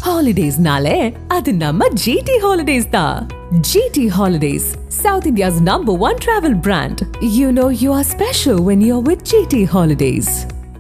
ஹாலிடேஸ்னாலே அது நம்ம ஜிடி ஹாலிடேஸ் தான் GT holidays South India's number one travel brand you know you are special when you are with GT holidays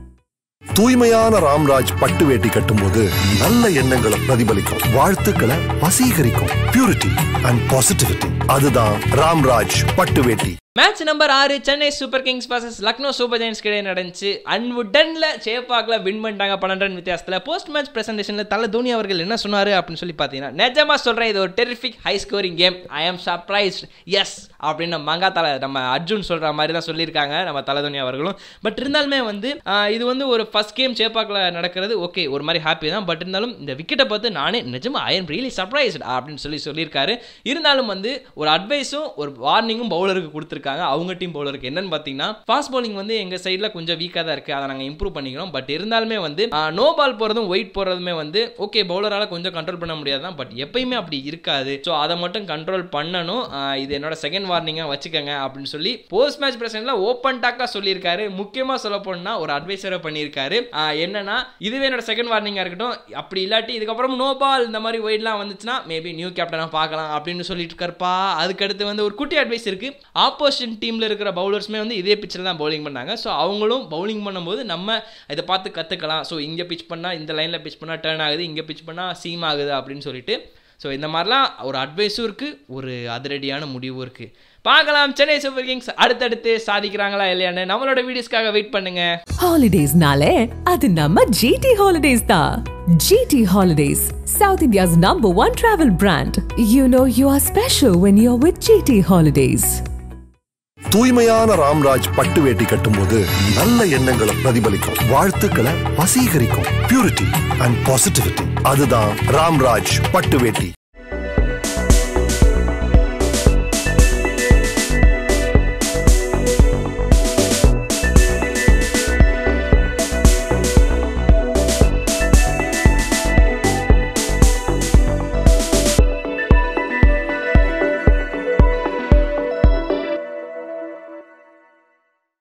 தூய்மையான ராம்ராஜ் பட்டு வேட்டி கட்டும்போது நல்ல எண்ணங்களை பிரதிபலிக்கும் வாழ்த்துக்களை வசீகரிக்கும் பியூரிட்டி அண்ட் பாசிட்டிவிட்டி அதுதான் ராம்ராஜ் பட்டு வேட்டி மேட்ச் நம்பர் ஆறு Chennai Super Kings vs Lucknow Super Giants கிடையே நடந்துச்சு அன்வுடன்ல சேப்பாக்ல வின் பண்ணிட்டாங்க பன்னெண்டு ரன் வித்தியாசத்தில் போஸ்ட் மேட்ச் பிரசன்டேஷனில் தலை தோனி அவர்கள் என்ன சொன்னார் அப்படின்னு சொல்லி பார்த்தீங்கன்னா நிஜமா சொல்கிறேன் இது ஒரு terrific high scoring game I am surprised S அப்படின்னு நம்ம மங்கா தலை நம்ம அர்ஜுன் சொல்கிற மாதிரி தான் சொல்லியிருக்காங்க நம்ம தலை தோனி அவர்களும் பட் இருந்தாலுமே வந்து ஆஹ், இது வந்து ஒரு ஃபர்ஸ்ட் கேம் சேப்பாக்கில் நடக்கிறது ஓகே ஒரு மாதிரி ஹாப்பி தான் பட் இருந்தாலும் இந்த விக்கெட்டை பார்த்து நானே நிஜமா ஐ எம் ரியலி சர்ப்ரைஸ்ட் அப்படின்னு சொல்லி சொல்லியிருக்காரு இருந்தாலும் வந்து ஒரு அட்வைஸும் ஒரு வார்னிங்கும் பவுலருக்கு கொடுத்துருக்காங்க அவங்க டீம் பவுலருக்கு என்னன்னு பார்த்தீங்கன்னா ஃபாஸ்ட் bowling வந்து எங்கள் சைடில் கொஞ்சம் வீக்காக தான் இருக்குது அதை நாங்கள் இம்ப்ரூவ் பண்ணிக்கிறோம் பட் இருந்தாலுமே வந்து நோ பால் போகிறதும் ஒயிட் போகிறதுமே வந்து ஓகே பவுலரால் கொஞ்சம் கண்ட்ரோல் பண்ண முடியாது தான் பட் எப்பயுமே அப்படி இருக்காது ஸோ அதை மட்டும் கண்ட்ரோல் பண்ணணும் ஆஹ் இது என்னோட செகண்ட் வார்னிங்காக வச்சுக்கோங்க அப்படின்னு சொல்லி போஸ்ட் மேட்ச் பிரசன்ட்ல ஓப்பன் டாக்காக சொல்லியிருக்காரு முக்கியமாக சொல்ல போனா ஒரு அட்வைஸரை பண்ணியிருக்காரு ஆஹ் என்னன்னா இதுவே என்னோட செகண்ட் வார்னிங்காக இருக்கட்டும் அப்படி இல்லாட்டி இதுக்கப்புறம் நோ பால் இந்த மாதிரி ஒயிட்லாம் வந்துச்சுன்னா மேபி நியூ கேப்டனாக பார்க்கலாம் அப்படின்னு சொல்லிட்டு இருக்காருப்பா அதுக்கடுத்து வந்து ஒரு குட்டி அட்வைஸ் இருக்கு ஆப்போசிஷன் டீமில் இருக்கிற பவுலர்ஸுமே வந்து இதே பிச்சில் தான் பவுலிங் பண்ணாங்க ஸோ அவங்களும் பவுலிங் பண்ணும்போது நம்ம இதை பார்த்து கற்றுக்கலாம் ஸோ இங்கே பிச் பண்ணால் இந்த லைனில் பிச் பண்ணால் டேர்ன் ஆகுது இங்கே பிச் பண்ணால் சீம் ஆகுது அப்படின்னு சொல்லிட்டு ஸோ இந்த மாதிரிலாம் ஒரு அட்வைஸும் இருக்குது ஒரு அதிரடியான முடிவும் இருக்குது பார்க்கலாம் சென்னை சூப்பர் கிங்ஸ் அடுத்தடுத்து சாதிக்கிறாங்களா இல்லையான்னு நம்மளோட வீடியோஸ்க்காக வெயிட் பண்ணுங்க ஹாலிடேஸ்னாலே அது நம்ம ஜிடி ஹாலிடேஸ் தான் GT holidays South India's number one travel brand you know you are special when you are with GT holidays தூய்மையான ராம்ராஜ் பட்டு வேட்டி கட்டும்போது நல்ல எண்ணங்களை பிரதிபலிக்கும் வாழ்த்துக்களை வசீகரிக்கும் பியூரிட்டி அண்ட் பாசிட்டிவிட்டி அதுதான் ராம்ராஜ் பட்டு வேட்டி